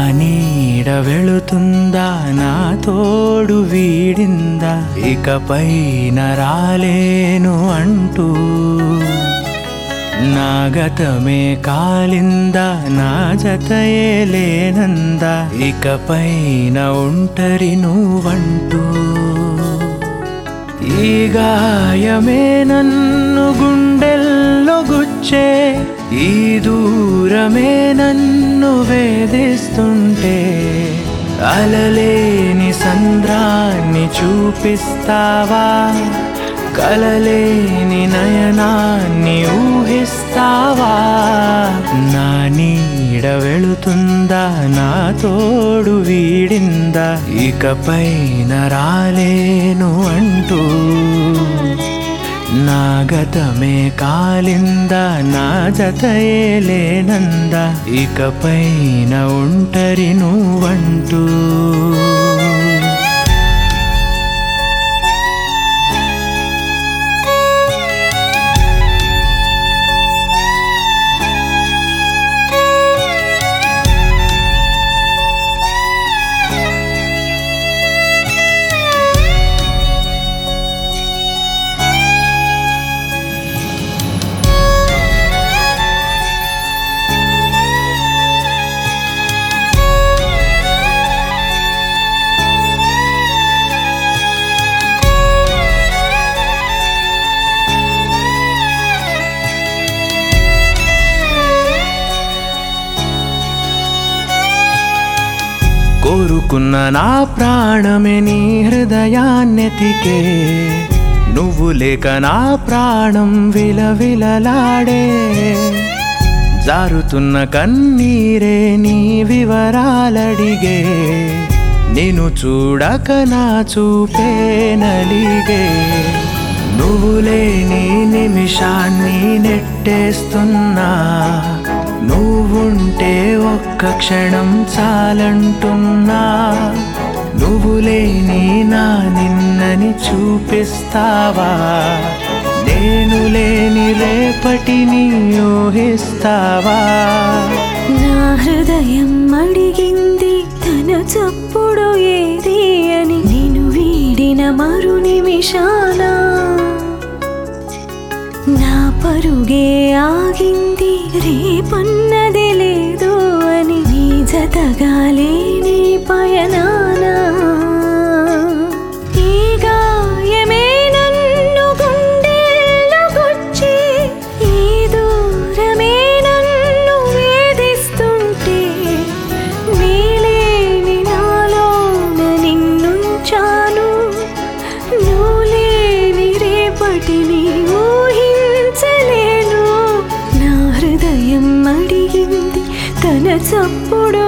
నీడ వెళుతుందా నా తోడు వీడిందా ఇకపైన రాలేను అంటూ నా గతమే కాలిందా నా జతయే లేనందా ఇకపైన ఒంటరి నువ్వంటూ ఈ గాయమే నన్ను గుండెల్లో గుచ్చే ఈ దూరమే నన్ను వేధిస్తుంటే అలలేని సంద్రాన్ని చూపిస్తావా కలలేని నయనాన్ని ఊహిస్తావా నా నీడ వెళుతుందా నా తోడు వీడిందా ఇకపైన రాలేను అంటూ నా గతమే కాలిందా నా జతయే లేనందా ఇకపైన ఒంటరి నువ్వంటూ కోరుకున్న నా ప్రాణమే నీ హృదయాన్నెతికే నువ్వు లేక నా ప్రాణం విలవిలలాడే జారుతున్న కన్నీరే నీ వివరాలడిగే నేను చూడక నా చూపే నలిగే నువ్వు లేని నిమిషాన్ని నెట్టేస్తున్నా నువ్వుంటే ఒక్క క్షణం చాలంటున్నా నువ్వు లేని నా నిన్నని చూపిస్తావా నేను లేని రేపటిని ఊహిస్తావా నా హృదయం అడిగింది తన చప్పుడు ఏది అని నేను వీడిన మరు నిమిషాన నా పరుగే ఆగింది రేపన్నది లేదు అని నీ జతగా లేని పయనానా ఈ గాయమే నన్ను గుండెల్లో గుచ్చి ఈ దూరమే నన్ను వేధిస్తుంటే నీలేని నాలోన నిన్నుంచాను నువ్వు లేని రేపటిని ఊహించలేను నా హృదయం అడిగింది తన చప్పుడు